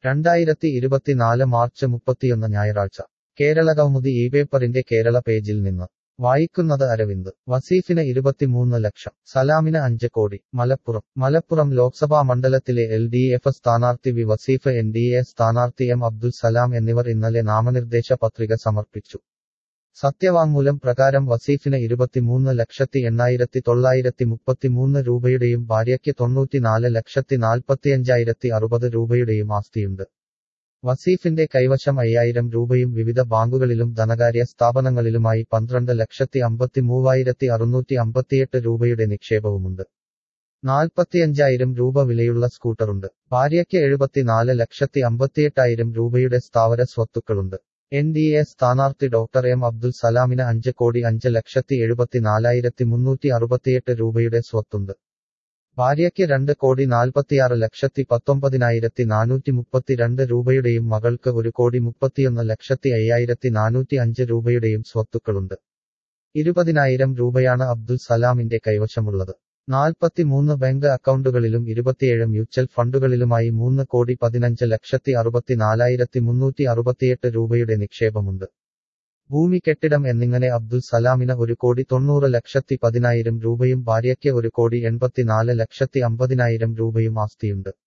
രണ്ടായിരത്തി ഇരുപത്തിനാല് മാർച്ച് മുപ്പത്തിയൊന്ന് ഞായറാഴ്ച കേരള കൗമുദി ഈ പേപ്പറിന്റെ കേരള പേജിൽ നിന്ന് വായിക്കുന്നത് അരവിന്ദ് വസീഫിന് ഇരുപത്തിമൂന്ന് ലക്ഷം സലാമിന് അഞ്ച് കോടി മലപ്പുറം മലപ്പുറം ലോക്സഭാ മണ്ഡലത്തിലെ എൽ ഡി എഫ് സ്ഥാനാർത്ഥി V Vaseef N D A സ്ഥാനാർത്ഥി എം അബ്ദുൽ സലാം എന്നിവർ ഇന്നലെ നാമനിർദ്ദേശ പത്രിക സമർപ്പിച്ചു സത്യവാങ്മൂലം പ്രകാരം വസീഫിന് ഇരുപത്തിമൂന്ന് ലക്ഷത്തി എണ്ണായിരത്തി തൊള്ളായിരത്തി മുപ്പത്തിമൂന്ന് രൂപയുടെയും ഭാര്യയ്ക്ക് തൊണ്ണൂറ്റിനാല് ലക്ഷത്തി നാൽപ്പത്തിയഞ്ചായിരത്തി അറുപത് രൂപയുടെയും ആസ്തിയുണ്ട് വസീഫിന്റെ കൈവശം അയ്യായിരം രൂപയും വിവിധ ബാങ്കുകളിലും ധനകാര്യ സ്ഥാപനങ്ങളിലുമായി പന്ത്രണ്ട് ലക്ഷത്തി അമ്പത്തി മൂവായിരത്തി അറുന്നൂറ്റി അമ്പത്തിയെട്ട് രൂപയുടെ നിക്ഷേപവുമുണ്ട് നാൽപ്പത്തിയഞ്ചായിരം രൂപ വിലയുള്ള സ്കൂട്ടറുണ്ട് ഭാര്യയ്ക്ക് എഴുപത്തിനാല് ലക്ഷത്തി അമ്പത്തിയെട്ടായിരം രൂപയുടെ സ്ഥാവര സ്വത്തുക്കളുണ്ട് എൻ ഡി എ സ്ഥാനാർത്ഥി ഡോക്ടർ എം അബ്ദുൽ സലാമിന് അഞ്ച് കോടി അഞ്ച് ലക്ഷത്തി എഴുപത്തിനാലായിരത്തി മുന്നൂറ്റി അറുപത്തിയെട്ട് രൂപയുടെ സ്വത്തുണ്ട് ഭാര്യയ്ക്ക് രണ്ട് കോടി നാൽപ്പത്തിയാറ് ലക്ഷത്തി പത്തൊമ്പതിനായിരത്തി നാനൂറ്റി മുപ്പത്തിരണ്ട് രൂപയുടെയും മകൾക്ക് ഒരു കോടി മുപ്പത്തിയൊന്ന് ലക്ഷത്തി അയ്യായിരത്തി നാനൂറ്റി അഞ്ച് രൂപയുടെയും സ്വത്തുക്കളുണ്ട് ഇരുപതിനായിരം രൂപയാണ് അബ്ദുൽ സലാമിന്റെ കൈവശമുള്ളത് നാൽപ്പത്തിമൂന്ന് ബാങ്ക് അക്കൗണ്ടുകളിലും ഇരുപത്തിയേഴ് മ്യൂച്വൽ ഫണ്ടുകളിലുമായി മൂന്ന് കോടി പതിനഞ്ച് ലക്ഷത്തി അറുപത്തിനാലായിരത്തി മുന്നൂറ്റി അറുപത്തിയെട്ട് രൂപയുടെ നിക്ഷേപമുണ്ട് ഭൂമി കെട്ടിടം എന്നിങ്ങനെ അബ്ദുൽ സലാമിന് ഒരു കോടി തൊണ്ണൂറ് ലക്ഷത്തി പതിനായിരം രൂപയും ഭാര്യയ്ക്ക് ഒരു കോടി എൺപത്തിനാല് ലക്ഷത്തി അമ്പതിനായിരം രൂപയും ആസ്തിയുണ്ട്